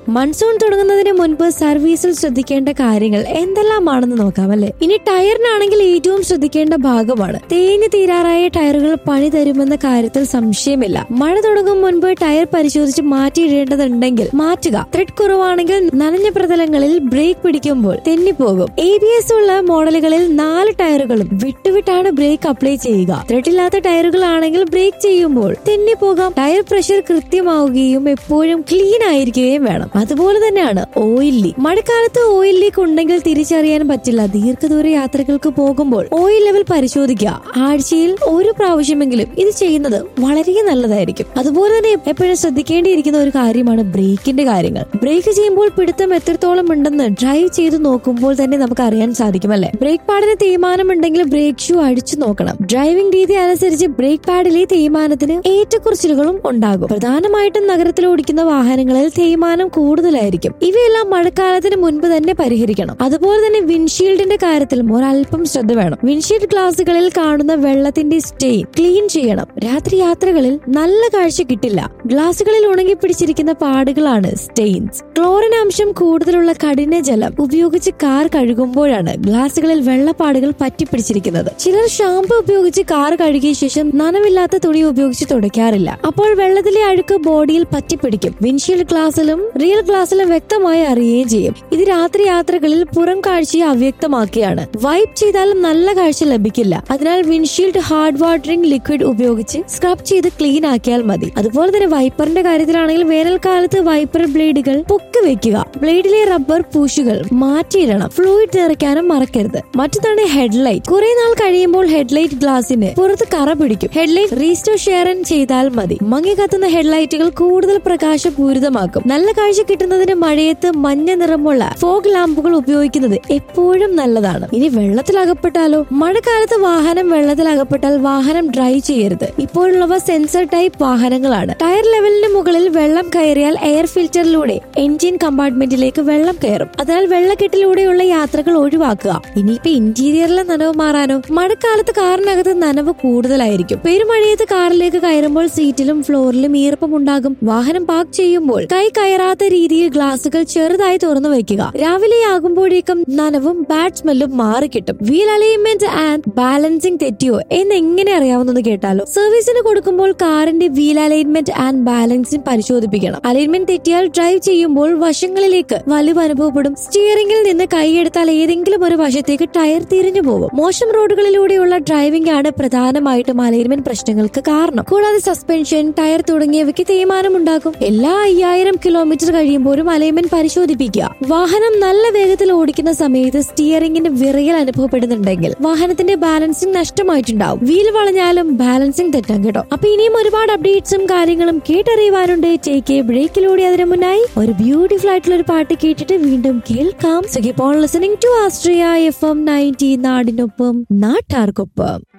monsoon തുടങ്ങുന്നതിന് മുൻപ് സർവീസിൽ ശ്രദ്ധിക്കേണ്ട കാര്യങ്ങൾ എന്തെല്ലാമാണെന്ന് നോക്കാം അല്ലെ ഇനി ടയറിനാണെങ്കിൽ ഏറ്റവും ശ്രദ്ധിക്കേണ്ട ഭാഗമാണ് തേഞ്ഞു തീരാറായ ടയറുകൾ പണി തരുമെന്ന കാര്യത്തിൽ സംശയമില്ല മഴ തുടങ്ങും മുൻപ് ടയർ പരിശോധിച്ച് മാറ്റിയിടേണ്ടതുണ്ടെങ്കിൽ മാറ്റുക ത്രെഡ് കുറവാണെങ്കിൽ നനഞ്ഞ പ്രതലങ്ങളിൽ ബ്രേക്ക് പിടിക്കുമ്പോൾ തെന്നിപ്പോകും എ ബി എസ് ഉള്ള മോഡലുകളിൽ നാല് ടയറുകളും വിട്ടുവിട്ടാണ് ബ്രേക്ക് അപ്ലൈ ചെയ്യുക ത്രെഡില്ലാത്ത ടയറുകളാണെങ്കിൽ ബ്രേക്ക് ചെയ്യുമ്പോൾ തെന്നിപ്പോകാം ടയർ പ്രഷർ കൃത്യമാവുകയും എപ്പോഴും ക്ലീൻ ആയിരിക്കുകയും വേണം അതുപോലെ തന്നെയാണ് ഓയിൽ ലീക്ക് മഴക്കാലത്ത് ഓയിൽ ലീക്ക് ഉണ്ടെങ്കിൽ തിരിച്ചറിയാൻ പറ്റില്ല ദീർഘദൂര യാത്രകൾക്ക് പോകുമ്പോൾ ഓയിൽ ലെവൽ പരിശോധിക്കുക ആഴ്ചയിൽ ഒരു പ്രാവശ്യമെങ്കിലും ഇത് ചെയ്യുന്നത് വളരെ നല്ലതായിരിക്കും അതുപോലെ തന്നെ എപ്പോഴും ശ്രദ്ധിക്കേണ്ടിയിരിക്കുന്ന ഒരു കാര്യമാണ് ബ്രേക്കിന്റെ കാര്യങ്ങൾ ബ്രേക്ക് ചെയ്യുമ്പോൾ പിടുത്തം എത്രത്തോളം ഉണ്ടെന്ന് ഡ്രൈവ് ചെയ്ത് നോക്കുമ്പോൾ തന്നെ നമുക്ക് അറിയാൻ സാധിക്കും അല്ലെ ബ്രേക്ക് പാഡിന് തേയ്മാനം ഉണ്ടെങ്കിൽ ബ്രേക്ക് ഷൂ അടിച്ചു നോക്കണം ഡ്രൈവിംഗ് രീതി അനുസരിച്ച് ബ്രേക്ക് പാഡിലെ തേയ്മാനത്തിന് ഏറ്റക്കുറച്ചിലുകളും ഉണ്ടാകും പ്രധാനമായിട്ടും നഗരത്തിൽ ഓടിക്കുന്ന വാഹനങ്ങളിൽ തേയ്മാനം കൂടുതലായിരിക്കും ഇവയെല്ലാം മഴക്കാലത്തിന് മുൻപ് തന്നെ പരിഹരിക്കണം അതുപോലെ തന്നെ വിൻഷീൽഡിന്റെ കാര്യത്തിലും ഒരല്പം ശ്രദ്ധ വേണം വിൻഷീൽഡ് ഗ്ലാസുകളിൽ കാണുന്ന വെള്ളത്തിന്റെ സ്റ്റെയിൻ ക്ലീൻ ചെയ്യണം രാത്രി യാത്രകളിൽ നല്ല കാഴ്ച കിട്ടില്ല ഗ്ലാസുകളിൽ ഉണങ്ങി പിടിച്ചിരിക്കുന്ന പാടുകളാണ് സ്റ്റെയിൻസ് ക്ലോറിൻ അംശം കൂടുതലുള്ള കഠിന ജലം ഉപയോഗിച്ച് കാർ കഴുകുമ്പോഴാണ് ഗ്ലാസുകളിൽ വെള്ളപ്പാടുകൾ പറ്റിപ്പിടിച്ചിരിക്കുന്നത് ചിലർ ഷാമ്പു ഉപയോഗിച്ച് കാർ കഴുകിയ ശേഷം നനവില്ലാത്ത തുണി ഉപയോഗിച്ച് തുടയ്ക്കാറില്ല അപ്പോൾ വെള്ളത്തിലെ അഴുക്ക് ബോഡിയിൽ പറ്റിപ്പിടിക്കും വിൻഷീൽഡ് ഗ്ലാസിലും റിയൽ ഗ്ലാസിലും വ്യക്തമായി അറിയുകയും ചെയ്യും ഇത് രാത്രി യാത്രകളിൽ പുറം കാഴ്ചയെ അവ്യക്തമാക്കുകയാണ് വൈപ്പ് ചെയ്താലും നല്ല കാഴ്ച ലഭിക്കില്ല അതിനാൽ വിൻഷീൽഡ് ഹാർഡ് വാട്ടറിംഗ് ലിക്വിഡ് ഉപയോഗിച്ച് സ്ക്രബ് ചെയ്ത് ക്ലീൻ ആക്കിയാൽ മതി അതുപോലെ തന്നെ വൈപ്പറിന്റെ കാര്യത്തിലാണെങ്കിൽ വേനൽക്കാലത്ത് വൈപ്പർ ബ്ലേഡുകൾ പൊക്കി വെക്കുക ബ്ലേഡിലെ റബ്ബർ പൂശുകൾ മാറ്റിയിടണം ഫ്ലൂയിഡ് നിറയ്ക്കാനും മറക്കരുത് മറ്റൊന്നാണ് ഹെഡ്ലൈറ്റ് കുറെ നാൾ കഴിയുമ്പോൾ ഹെഡ്ലൈറ്റ് ഗ്ലാസിന് പുറത്ത് കറ പിടിക്കും ഹെഡ്ലൈറ്റ് റീസ്റ്റോർ ഷെയറൻ ചെയ്താൽ മതി മങ്ങി കത്തുന്ന ഹെഡ്ലൈറ്റുകൾ കൂടുതൽ പ്രകാശപൂരിതമാക്കും നല്ല കാഴ്ച കിട്ടുന്നതിന് മഴയത്ത് മഞ്ഞ നിറമുള്ള ഫോഗ് ലാമ്പുകൾ ഉപയോഗിക്കുന്നത് എപ്പോഴും നല്ലതാണ് ഇനി വെള്ളത്തിലകപ്പെട്ടാലോ മഴക്കാലത്ത് വാഹനം വെള്ളത്തിലകപ്പെട്ടാൽ വാഹനം ഡ്രൈവ് ചെയ്യരുത് ഇപ്പോഴുള്ളവ സെൻസർ ടൈപ്പ് വാഹനങ്ങളാണ് ടയർ ലെവലിന് മുകളിൽ വെള്ളം കയറിയാൽ എയർ ഫിൽറ്ററിലൂടെ എൻജിൻ കമ്പാർട്ട്മെന്റിലേക്ക് വെള്ളം കയറും അതിനാൽ വെള്ളക്കെട്ടിലൂടെയുള്ള യാത്രകൾ ഒഴിവാക്കുക ഇനിയിപ്പോ ഇന്റീരിയറിലെ നനവ് മാറാനോ മഴക്കാലത്ത് കാറിനകത്ത് നനവ് കൂടുതലായിരിക്കും പെരുമഴയത്ത് കാറിലേക്ക് കയറുമ്പോൾ സീറ്റിലും ഫ്ലോറിലും ഈർപ്പം ഉണ്ടാകും വാഹനം പാർക്ക് ചെയ്യുമ്പോൾ കൈ കയറാത്ത രീതിയിൽ ഗ്ലാസുകൾ ചെറുതായി തുറന്നു വയ്ക്കുക രാവിലെ ആകുമ്പോഴേക്കും നനവും ബാഡ് സ്മെല്ലും മാറിക്കിട്ടും വീൽ അലൈൻമെന്റ് ആൻഡ് ബാലൻസിംഗ് തെറ്റിയോ എന്ന് എങ്ങനെ അറിയാവുന്നത് കേട്ടാലോ സർവീസിന് കൊടുക്കുമ്പോൾ കാറിന്റെ വീൽ അലൈൻമെന്റ് ആൻഡ് ബാലൻസിംഗ് പരിശോധിപ്പിക്കണം അലൈൻമെന്റ് തെറ്റിയാൽ ഡ്രൈവ് ചെയ്യുമ്പോൾ വശങ്ങളിലേക്ക് വലിവ് അനുഭവപ്പെടും സ്റ്റിയറിംഗിൽ നിന്ന് കൈയെടുത്താൽ ഏതെങ്കിലും ഒരു വശത്തേക്ക് ടയർ തിരിഞ്ഞു പോകും മോശം റോഡുകളിലൂടെയുള്ള ഡ്രൈവിംഗ് ആണ് പ്രധാനമായിട്ടും അലൈൻമെന്റ് പ്രശ്നങ്ങൾക്ക് കാരണം കൂടാതെ സസ്പെൻഷൻ ടയർ തുടങ്ങിയവയ്ക്ക് തേയ്മാനം ഉണ്ടാക്കും എല്ലാ അയ്യായിരം കിലോമീറ്റർ കഴിയുമ്പോഴും അലൈൻമെന്റ് പരിശോധിപ്പിക്കുക വാഹനം നല്ല വേഗത്തിൽ ഓടിക്കുന്ന സമയത്ത് സ്റ്റിയറിംഗിന് വിറയൽ അനുഭവപ്പെടുന്നുണ്ടെങ്കിൽ വാഹനത്തിന്റെ ബാലൻസിംഗ് നഷ്ടമായിട്ടുണ്ടാവും വീൽ വളഞ്ഞാലും ബാലൻസിംഗ് തെറ്റാം കേട്ടോ അപ്പൊ ഇനിയും ഒരുപാട് അപ്ഡേറ്റ്സും കാര്യങ്ങളും കേട്ടറിയുവാനുണ്ട് ടേക്ക് എ ബ്രേക്കിലൂടെ അതിനു മുന്നായി ഒരു ബ്യൂട്ടിഫുൾ ആയിട്ടുള്ള ഒരു പാട്ട് കേട്ടിട്ട് വീണ്ടും കേൾക്കാം സുഖിപ്പോൾ listening to Astria FM ninety നയൻറ്റി നാടിനൊപ്പം നാട്ടാർക്കൊപ്പം